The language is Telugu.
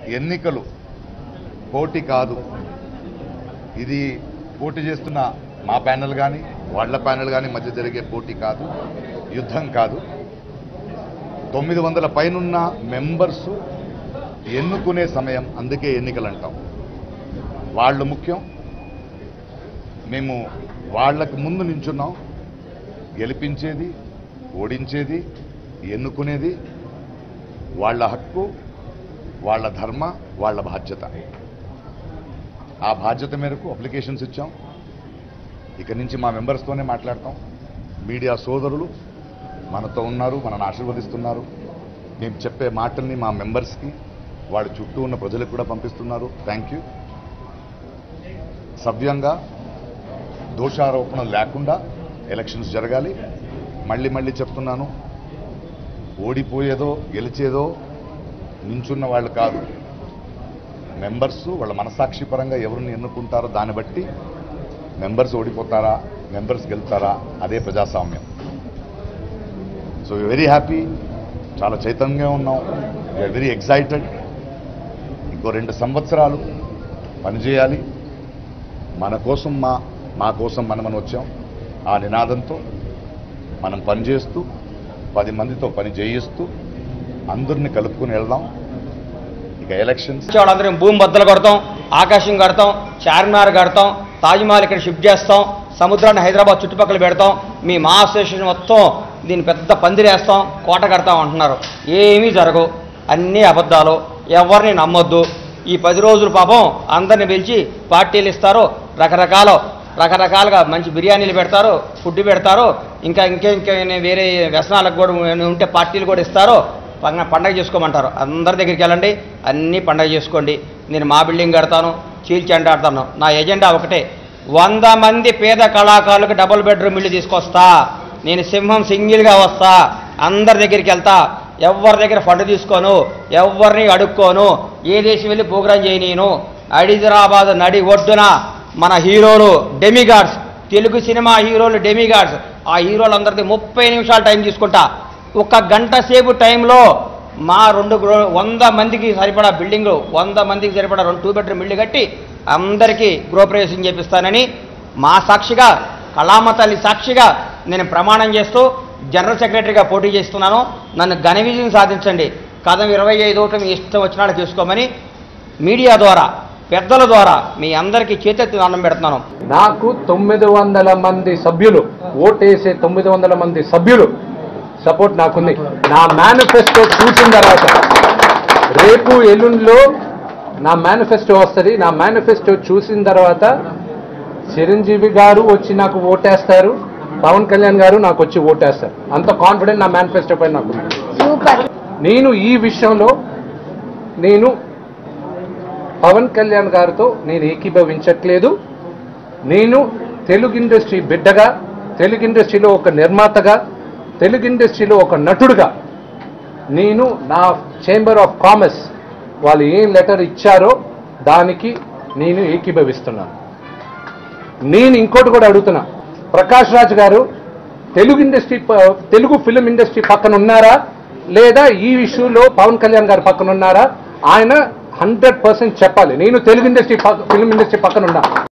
ఎన్నికలు పోటీ కాదు ఇది పోటీ చేస్తున్న మా ప్యానెల్ కానీ వాళ్ళ ప్యానెల్ కానీ మధ్య జరిగే పోటీ కాదు యుద్ధం కాదు తొమ్మిది వందల పైనున్న మెంబర్స్ ఎన్నుకునే సమయం అందుకే ఎన్నికలు అంటాం వాళ్ళు ముఖ్యం మేము వాళ్ళకు ముందు నించున్నాం గెలిపించేది ఓడించేది ఎన్నుకునేది వాళ్ళ హక్కు వాళ్ళ ధర్మ వాళ్ళ బాధ్యత ఆ బాధ్యత మేరకు అప్లికేషన్స్ ఇచ్చాం ఇక నుంచి మా మెంబర్స్తోనే మాట్లాడతాం మీడియా సోదరులు మనతో ఉన్నారు మనల్ని ఆశీర్వదిస్తున్నారు మేము చెప్పే మాటల్ని మా మెంబర్స్కి వాళ్ళ చుట్టూ ఉన్న ప్రజలకు కూడా పంపిస్తున్నారు థ్యాంక్ యూ సవ్యంగా దోషారోపణ లేకుండా ఎలక్షన్స్ జరగాలి మళ్ళీ మళ్ళీ చెప్తున్నాను ఓడిపోయేదో గెలిచేదో నించున్న వాళ్ళు కాదు మెంబర్స్ వాళ్ళ మనసాక్షి పరంగా ఎవరిని ఎన్నుకుంటారో దాన్ని బట్టి మెంబర్స్ ఓడిపోతారా మెంబర్స్ గెలుతారా అదే ప్రజాస్వామ్యం సో వెరీ హ్యాపీ చాలా చైతన్యంగా ఉన్నాం వీఆర్ వెరీ ఎక్సైటెడ్ ఇంకో రెండు సంవత్సరాలు పనిచేయాలి మన కోసం మా మా కోసం మనం మనం వచ్చాం ఆ నినాదంతో మనం పనిచేస్తూ పది మందితో పని చేయిస్తూ అందరిని కలుపుకుని వెళ్దాం ఇక ఎలక్షన్స్ వచ్చే వాళ్ళందరం భూమి బద్దలు కొడతాం ఆకాశం కడతాం చార్మినార్ కడతాం తాజ్మహల్ ఇక్కడ షిఫ్ట్ చేస్తాం సముద్రాన్ని హైదరాబాద్ చుట్టుపక్కల పెడతాం మీ మా అసోసియేషన్ మొత్తం దీన్ని పెద్ద పందిరేస్తాం కోట కడతాం అంటున్నారు ఏమీ జరగవు అన్నీ అబద్ధాలు ఎవరిని నమ్మొద్దు ఈ పది రోజులు పాపం అందరిని పిలిచి పార్టీలు ఇస్తారు రకరకాల రకరకాలుగా మంచి బిర్యానీలు పెడతారు ఫుడ్ పెడతారు ఇంకా ఇంకే ఇంకే వేరే వ్యసనాలకు కూడా ఉంటే పార్టీలు కూడా ఇస్తారు పండగ పండగ చేసుకోమంటారు అందరి దగ్గరికి వెళ్ళండి అన్నీ పండగ చేసుకోండి నేను మా బిల్డింగ్ కడతాను చీల్చి ఆడతాను నా ఎజెండా ఒకటే వంద మంది పేద కళాకారులకు డబుల్ బెడ్రూమ్ ఇల్లు తీసుకొస్తా నేను సింహం సింగిల్గా వస్తా అందరి దగ్గరికి వెళ్తా ఎవరి దగ్గర ఫండ్ తీసుకోను ఎవరిని అడుక్కోను ఏ దేశం వెళ్ళి ప్రోగ్రాం చేయనీను హైదరాబాద్ నడి ఒడ్డున మన హీరోలు డెమిగాడ్స్ తెలుగు సినిమా హీరోలు డెమిగాడ్స్ ఆ హీరోలందరిది ముప్పై నిమిషాలు టైం తీసుకుంటా ఒక గంట సేపు టైంలో మా రెండు గ్రో- వంద మందికి సరిపడా బిల్డింగ్ వంద మందికి సరిపడా రెండు టూ బెడ్రూమ్ ఇల్లు కట్టి అందరికీ గృహప్రవేశం చేపిస్తానని మా సాక్షిగా కళామ తల్లి సాక్షిగా నేను ప్రమాణం చేస్తూ జనరల్ సెక్రటరీగా పోటీ చేస్తున్నాను నన్ను ఘన విజయం సాధించండి కథం ఇరవై ఐదు ఓట్లు మీ ఇష్టం వచ్చిన వాళ్ళు చేసుకోమని మీడియా ద్వారా పెద్దల ద్వారా మీ అందరికీ చేతెత్తి దండం పెడుతున్నాను నాకు తొమ్మిది వందల మంది సభ్యులు ఓటేసే తొమ్మిది వందల మంది సభ్యులు సపోర్ట్ నాకుంది నా మేనిఫెస్టో చూసిన తర్వాత రేపు ఎల్లుండిలో నా మేనిఫెస్టో వస్తుంది నా మేనిఫెస్టో చూసిన తర్వాత చిరంజీవి గారు వచ్చి నాకు ఓటేస్తారు పవన్ కళ్యాణ్ గారు నాకు వచ్చి ఓటేస్తారు అంత కాన్ఫిడెంట్ నా మేనిఫెస్టో పైన నాకు ఉంది. సూపర్ నేను ఈ విషయంలో నేను పవన్ కళ్యాణ్ గారితో నేను ఏకీభవించట్లేదు నేను తెలుగు ఇండస్ట్రీ బిడ్డగా తెలుగు ఇండస్ట్రీలో ఒక నిర్మాతగా తెలుగు ఇండస్ట్రీలో ఒక నటుడుగా నేను నా చేంబర్ ఆఫ్ కామర్స్ వాళ్ళు ఏం లెటర్ ఇచ్చారో దానికి నేను ఏకీభవిస్తున్నాను నేను ఇంకోటి కూడా అడుగుతున్నా ప్రకాష్ రాజ్ గారు తెలుగు ఇండస్ట్రీ ప- తెలుగు ఫిలిం ఇండస్ట్రీ పక్కన ఉన్నారా లేదా ఈ ఇష్యూలో పవన్ కళ్యాణ్ గారు పక్కన ఉన్నారా ఆయన హండ్రెడ్ పర్సెంట్ చెప్పాలి నేను తెలుగు ఇండస్ట్రీ పక్క- ఫిలిం ఇండస్ట్రీ పక్కన ఉన్నా